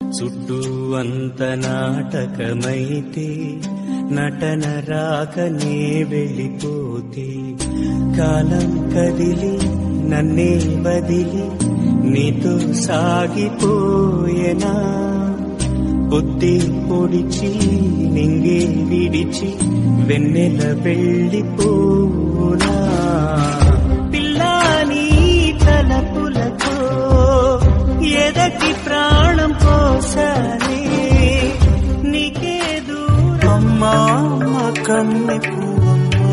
చుట్టూ అంత నాటకమైతే నటన రాకనే వెళ్ళిపోతే కాలం కదిలి నన్నే బదిలి నీతో సాగిపోయేనా బుద్ధి పొడిచి నింగే విడిచి వెన్నెల వెళ్ళిపోనా పిల్లాని తలపులతో ఎదకి ప్రాణం పోసానే నీకే దూరం అమ్మా మా కన్నె పువ్వమ్మా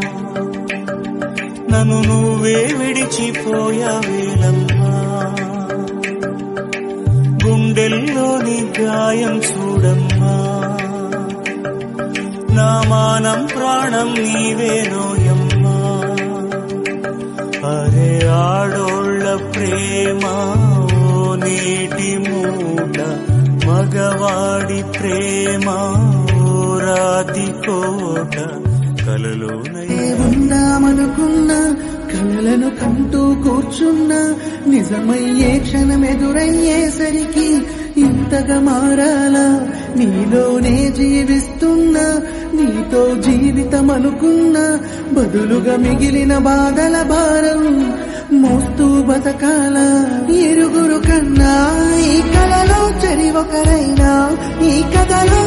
నన్ను నువ్వే విడిచిపోయావేలమ్మా గుండెల్లోని గాయం చూడమ్మా నా మానం ప్రాణం నీవేనోయమ్మా అరే ఆడోళ్ళ ప్రేమ ఓ నీటి మూట మగవాడి ప్రేమ ఓ రాతి కోట కలలోనయ్యా ఉందామనుకున్నా కలలను కంటూ కూర్చున్నా నిజమయ్యే క్షణం ఎదురయ్యేసరికి ఇంతగా మారాలా నీలోనే జీవిస్తున్నా నీతో జీవితం అనుకున్నా బదులుగా మిగిలిన బాధల భారం మోస్తూ బతకాల ఇరుగురు కన్నా ఈ కలలో చరి ఒకరైనా ఈ కథలో